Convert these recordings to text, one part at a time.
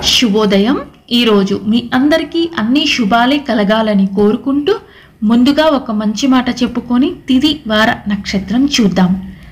శుభోదయం ఈరోజు మీ అందరికీ అన్ని శుభాలే కలగాలని కోరుకుంటూ ముందుగా ఒక మంచి మాట చెప్పుకొని తిది వార నక్షత్రం చూద్దాం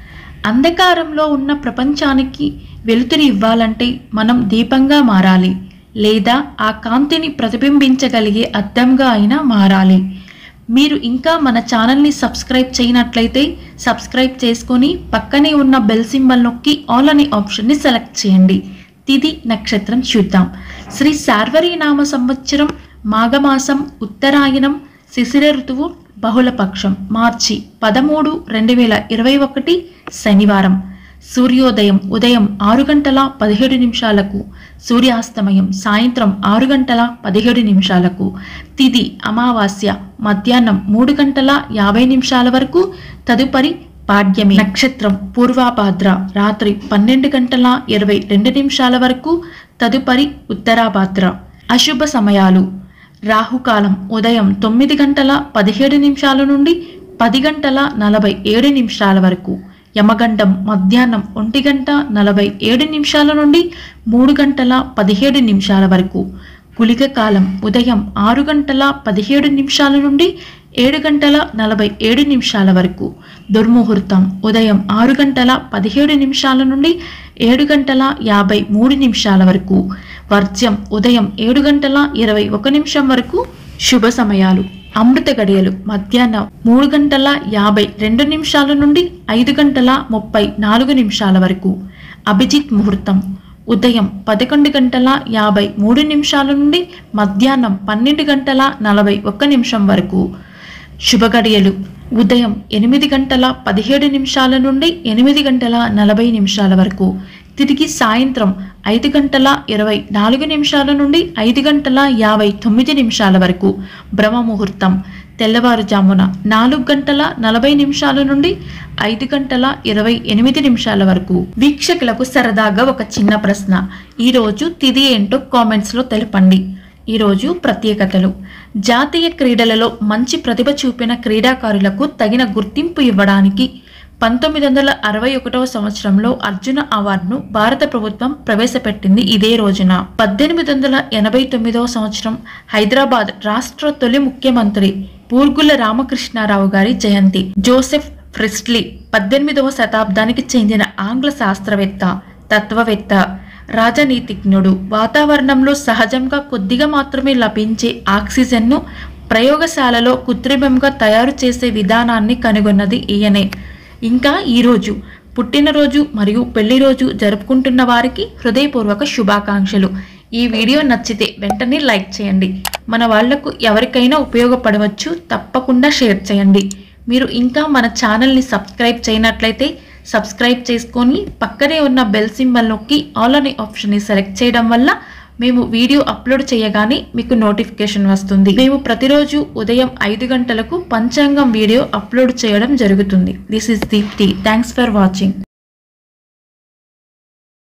అంధకారంలో ఉన్న ప్రపంచానికి వెలుతురు ఇవ్వాలంటే మనం దీపంగా మారాలి లేదా ఆ కాంతిని ప్రతిబింబించగలిగే అద్దంగా అయినా మారాలి మీరు ఇంకా మన ఛానల్ని సబ్స్క్రైబ్ చేయనట్లయితే సబ్స్క్రైబ్ చేసుకొని పక్కనే ఉన్న బెల్ సింబల్ నొక్కి ఆల్ అనే ఆప్షన్ని సెలెక్ట్ చేయండి తిది నక్షత్రం చూద్దాం శ్రీ శార్వరి నామ సంవత్సరం మాఘమాసం ఉత్తరాయణం శిశిర ఋతువు బహుళపక్షం మార్చి పదమూడు రెండు వేల ఇరవై ఒకటి శనివారం సూర్యోదయం ఉదయం ఆరు గంటల పదిహేడు నిమిషాలకు సూర్యాస్తమయం సాయంత్రం ఆరు గంటల పదిహేడు నిమిషాలకు తిది అమావాస్య మధ్యాహ్నం మూడు గంటల యాభై నిమిషాల వరకు తదుపరి పాడ్యమి నక్షత్రం పూర్వాభాద్ర రాత్రి పన్నెండు గంటల ఇరవై రెండు నిమిషాల వరకు తదుపరి ఉత్తరాభాద్ర అశుభ సమయాలు రాహుకాలం ఉదయం తొమ్మిది గంటల పదిహేడు నిమిషాల నుండి పది గంటల నలభై ఏడు నిమిషాల వరకు యమగండం మధ్యాహ్నం ఒంటి గంట నలభై ఏడు నిమిషాల నుండి మూడు గంటల పదిహేడు నిమిషాల వరకు గుళిక కాలం ఉదయం ఆరు గంటల పదిహేడు నిమిషాల నుండి ఏడు గంటల నలభై ఏడు నిమిషాల వరకు దుర్ముహూర్తం ఉదయం ఆరు గంటల పదిహేడు నిమిషాల నుండి ఏడు గంటల యాభై మూడు నిమిషాల వరకు వర్జ్యం ఉదయం ఏడు గంటల ఇరవై ఒక నిమిషం వరకు శుభ సమయాలు అమృత గడియలు మధ్యాహ్నం మూడు గంటల యాభై రెండు నిమిషాల నుండి ఐదు గంటల ముప్పై నాలుగు నిమిషాల వరకు అభిజిత్ ముహూర్తం ఉదయం పదకొండు గంటల యాభై మూడు నిమిషాల నుండి మధ్యాహ్నం పన్నెండు గంటల నలభై ఒక్క నిమిషం వరకు శుభగడియలు ఉదయం ఎనిమిది గంటల పదిహేడు నిమిషాల నుండి ఎనిమిది గంటల నలభై నిమిషాల వరకు తిరిగి సాయంత్రం ఐదు గంటల ఇరవై నాలుగు నిమిషాల నుండి ఐదు గంటల యాభై తొమ్మిది నిమిషాల వరకు బ్రహ్మ ముహూర్తం తెల్లవారుజామున నాలుగు గంటల నలభై నిమిషాల నుండి ఐదు గంటల ఇరవై ఎనిమిది నిమిషాల వరకు వీక్షకులకు సరదాగా ఒక చిన్న ప్రశ్న ఈరోజు తిది ఏంటో కామెంట్స్లో తెలపండి ఈరోజు ప్రత్యేకతలు జాతీయ క్రీడలలో మంచి ప్రతిభ చూపిన క్రీడాకారులకు తగిన గుర్తింపు ఇవ్వడానికి పంతొమ్మిది వందల అరవై ఒకటవ సంవత్సరంలో అర్జున అవార్డును భారత ప్రభుత్వం ప్రవేశపెట్టింది ఇదే రోజున పద్దెనిమిది వందల ఎనభై తొమ్మిదవ సంవత్సరం హైదరాబాద్ రాష్ట్ర తొలి ముఖ్యమంత్రి పూర్గుల రామకృష్ణారావు గారి జయంతి జోసెఫ్ ఫ్రిస్ట్లీ పద్దెనిమిదవ శతాబ్దానికి చెందిన ఆంగ్ల శాస్త్రవేత్త తత్వవేత్త రాజనీతిజ్ఞుడు వాతావరణంలో సహజంగా కొద్దిగా మాత్రమే లభించే ఆక్సిజన్ను ప్రయోగశాలలో కృత్రిమంగా తయారు చేసే విధానాన్ని కనుగొన్నది ఈయనే ఇంకా ఈరోజు పుట్టినరోజు మరియు పెళ్లి రోజు జరుపుకుంటున్న వారికి హృదయపూర్వక శుభాకాంక్షలు ఈ వీడియో నచ్చితే వెంటనే లైక్ చేయండి మన వాళ్లకు ఎవరికైనా ఉపయోగపడవచ్చు తప్పకుండా షేర్ చేయండి మీరు ఇంకా మన ఛానల్ని సబ్స్క్రైబ్ చేయనట్లయితే సబ్స్క్రైబ్ చేసుకొని పక్కనే ఉన్న బెల్ సింబల్ నొక్కి ఆల్ అనే ఆప్షన్ని సెలెక్ట్ చేయడం వల్ల మేము వీడియో అప్లోడ్ చేయగానే మీకు నోటిఫికేషన్ వస్తుంది మేము ప్రతిరోజు ఉదయం ఐదు గంటలకు పంచాంగం వీడియో అప్లోడ్ చేయడం జరుగుతుంది this is Deepti thanks for watching